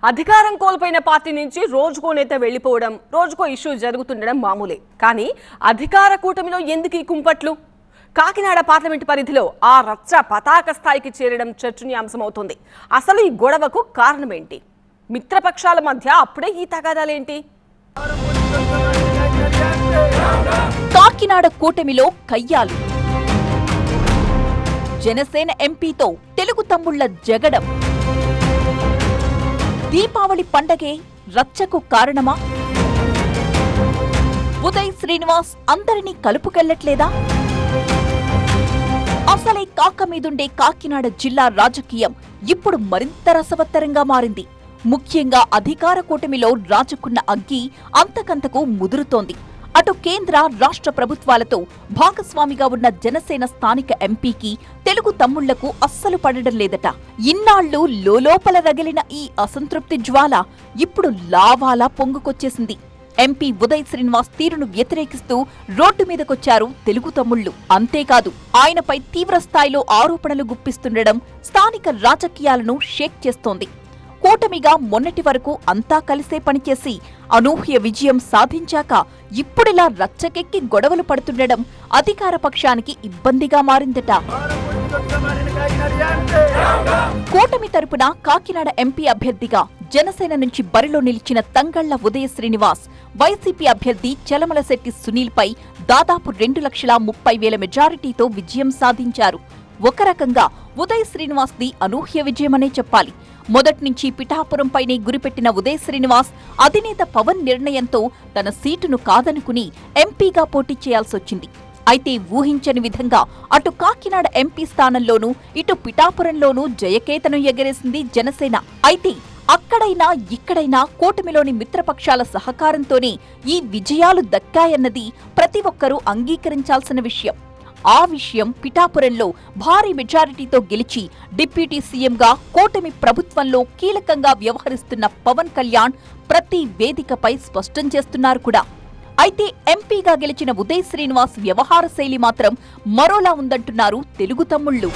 అధికారం కోల్పోయిన పార్టీ నుంచి రోజుకో నేత వెళ్లిపోవడం రోజుకో ఇష్యూ జరుగుతుండడం మామూలే కానీ అధికార కూటమిలో ఎందుకు ఈ కుంపట్లు కాకినాడ పార్లమెంటు పరిధిలో ఆ రచ్చ పతాక స్థాయికి చేరడం చర్చనీయాంశమవుతోంది అసలు ఈ గొడవకు కారణమేంటి మిత్రపక్షాల మధ్య అప్పుడే ఈ తగాదాలేంటి కాకినాడ కూటమిలో కయ్యాలు జనసేన ఎంపీతో తెలుగు తమ్ముళ్ల జగడం దీపావళి పండగే రచ్చకు కారణమా ఉదయ్ శ్రీనివాస్ అందరినీ కలుపుకెళ్లట్లేదా అసలే కాక మీదుండే కాకినాడ జిల్లా రాజకీయం ఇప్పుడు మరింత రసవత్తరంగా మారింది ముఖ్యంగా అధికార కూటమిలో రాజుకున్న అగ్గి అంతకంతకు ముదురుతోంది అటు కేంద్ర రాష్ట్ర ప్రభుత్వాలతో భాగస్వామిగా ఉన్న జనసేన స్థానిక ఎంపీకి తెలుగు తమ్ముళ్లకు అస్సలు పడడం లేదట ఇన్నాళ్లు లోలోపల రగిలిన ఈ అసంతృప్తి జ్వాల ఇప్పుడు లావాలా పొంగుకొచ్చేసింది ఎంపీ ఉదయ్ శ్రీనివాస్ తీరును వ్యతిరేకిస్తూ రోడ్డు మీదకొచ్చారు తెలుగు తమ్ముళ్లు అంతేకాదు ఆయనపై తీవ్ర స్థాయిలో ఆరోపణలు గుప్పిస్తుండడం స్థానిక రాజకీయాలను షేక్ చేస్తోంది కూటమిగా మొన్నటి వరకు అంతా కలిసే పనిచేసి అనూహ్య విజయం సాధించాక ఇప్పుడిలా రచ్చకెక్కి గొడవలు పడుతుండడం అధికార పక్షానికి ఇబ్బందిగా మారిందట కూటమి తరపున కాకినాడ ఎంపీ అభ్యర్థిగా జనసేన నుంచి బరిలో నిలిచిన తంగళ్ల ఉదయ శ్రీనివాస్ వైసీపీ అభ్యర్థి చలమలశెట్టి సునీల్ పై దాదాపు రెండు లక్షల ముప్పై వేల మెజారిటీతో విజయం సాధించారు ఒక రకంగా ఉదయ్ శ్రీనివాస్ ది అనూహ్య విజయమనే చెప్పాలి మొదట్నుంచి పిఠాపురంపైనే గురిపెట్టిన ఉదయ్ శ్రీనివాస్ అధినేత పవన్ నిర్ణయంతో తన సీటును కాదనుకుని ఎంపీగా పోటీ చేయాల్సొచ్చింది అయితే ఊహించని విధంగా అటు కాకినాడ ఎంపీ స్థానంలోనూ ఇటు పిఠాపురంలోనూ జయకేతను ఎగరేసింది జనసేన అయితే అక్కడైనా ఇక్కడైనా కూటమిలోని మిత్రపక్షాల సహకారంతోనే ఈ విజయాలు దక్కాయన్నది ప్రతి ఒక్కరూ అంగీకరించాల్సిన విషయం ఆ విషయం పిఠాపురంలో భారీ మెజారిటీతో గెలిచి డిప్యూటీ సీఎంగా కూటమి ప్రభుత్వంలో కీలకంగా వ్యవహరిస్తున్న పవన్ కళ్యాణ్ ప్రతి వేదికపై స్పష్టం చేస్తున్నారు కూడా అయితే ఎంపీగా గెలిచిన ఉదయ్ శ్రీనివాస్ వ్యవహార శైలి మాత్రం మరోలా ఉందంటున్నారు తెలుగు తమ్ముళ్ళు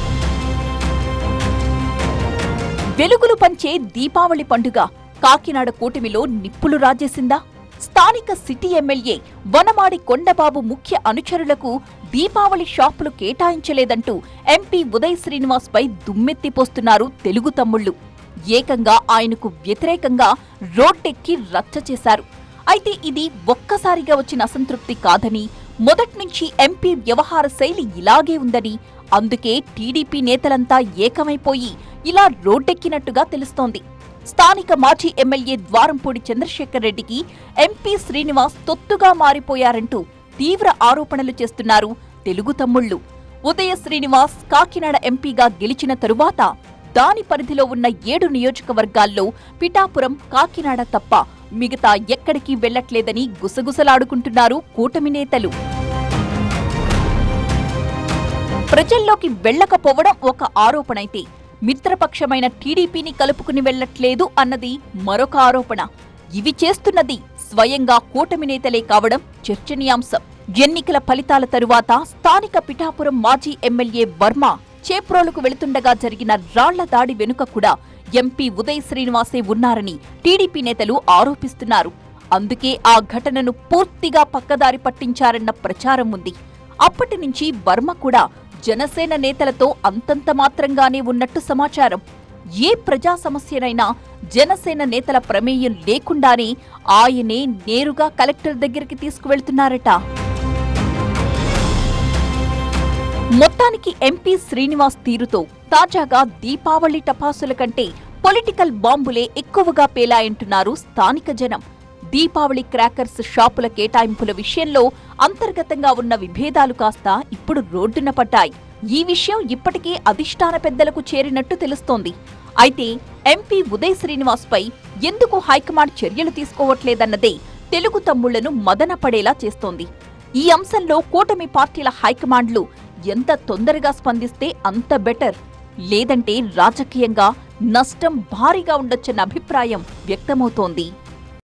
వెలుగులు పంచే దీపావళి పండుగ కాకినాడ కూటమిలో నిప్పులు రాజేసిందా స్థానిక సిటీ ఎమ్మెల్యే వనమాడి కొండబాబు ముఖ్య అనుచరులకు దీపావళి షాపులు కేటాయించలేదంటూ ఎంపీ ఉదయ్ శ్రీనివాస్ పై దుమ్మెత్తిపోస్తున్నారు తెలుగు తమ్ముళ్ళు ఏకంగా ఆయనకు వ్యతిరేకంగా రోడ్డెక్కి రచ్చ చేశారు అయితే ఇది ఒక్కసారిగా వచ్చిన అసంతృప్తి కాదని మొదట్నుంచి ఎంపీ వ్యవహార శైలి ఇలాగే ఉందని అందుకే టీడీపీ నేతలంతా ఏకమైపోయి ఇలా రోడ్డెక్కినట్టుగా తెలుస్తోంది స్థానిక మాజీ ఎమ్మెల్యే ద్వారంపూడి చంద్రశేఖర్ రెడ్డికి ఎంపీ శ్రీనివాస్ తొత్తుగా మారిపోయారంటూ తీవ్ర ఆరోపణలు చేస్తున్నారు తెలుగు తమ్ముళ్ళు ఉదయ శ్రీనివాస్ కాకినాడ ఎంపీగా గెలిచిన తరువాత దాని పరిధిలో ఉన్న ఏడు నియోజకవర్గాల్లో పిఠాపురం కాకినాడ తప్ప మిగతా ఎక్కడికి వెళ్లట్లేదని గుసగుసలాడుకుంటున్నారు కూటమి నేతలు ప్రజల్లోకి వెళ్లకపోవడం ఒక ఆరోపణైతే మిత్రపక్షమైన టీడీపీని కలుపుకుని వెళ్లట్లేదు అన్నది మరొక ఆరోపణ ఇవి చేస్తున్నది స్వయంగా కూటమి నేతలే కావడం చర్చనీయాంశం ఎన్నికల ఫలితాల తరువాత స్థానిక పిఠాపురం మాజీ ఎమ్మెల్యే వర్మ చేప్రోలుకు వెళుతుండగా జరిగిన రాళ్ల దాడి వెనుక కూడా ఎంపీ ఉదయ్ శ్రీనివాసే ఉన్నారని టీడీపీ నేతలు ఆరోపిస్తున్నారు అందుకే ఆ ఘటనను పూర్తిగా పక్కదారి పట్టించారన్న ప్రచారం ఉంది అప్పటి నుంచి వర్మ కూడా జనసేన నేతలతో అంతంత మాత్రంగానే ఉన్నట్టు సమాచారం ఏ ప్రజా సమస్యనైనా జనసేన నేతల ప్రమేయం లేకుండానే ఆయనే నేరుగా కలెక్టర్ దగ్గరికి తీసుకువెళ్తున్నారట మొత్తానికి ఎంపీ శ్రీనివాస్ తీరుతో తాజాగా దీపావళి టపాసుల కంటే పొలిటికల్ బాంబులే ఎక్కువగా పేలాయంటున్నారు స్థానిక జనం దీపావళి క్రాకర్స్ షాపుల కేటాయింపుల విషయంలో అంతర్గతంగా ఉన్న విభేదాలు కాస్త ఇప్పుడు రోడ్డున పడ్డాయి ఈ విషయం ఇప్పటికే అధిష్టాన పెద్దలకు చేరినట్టు తెలుస్తోంది అయితే ఎంపీ ఉదయ్ శ్రీనివాస్ పై ఎందుకు హైకమాండ్ చర్యలు తీసుకోవట్లేదన్నదే తెలుగు తమ్ముళ్లను మదనపడేలా చేస్తోంది ఈ అంశంలో కూటమి పార్టీల హైకమాండ్లు ఎంత తొందరగా స్పందిస్తే అంత బెటర్ లేదంటే రాజకీయంగా నష్టం భారీగా ఉండొచ్చన్న అభిప్రాయం వ్యక్తమవుతోంది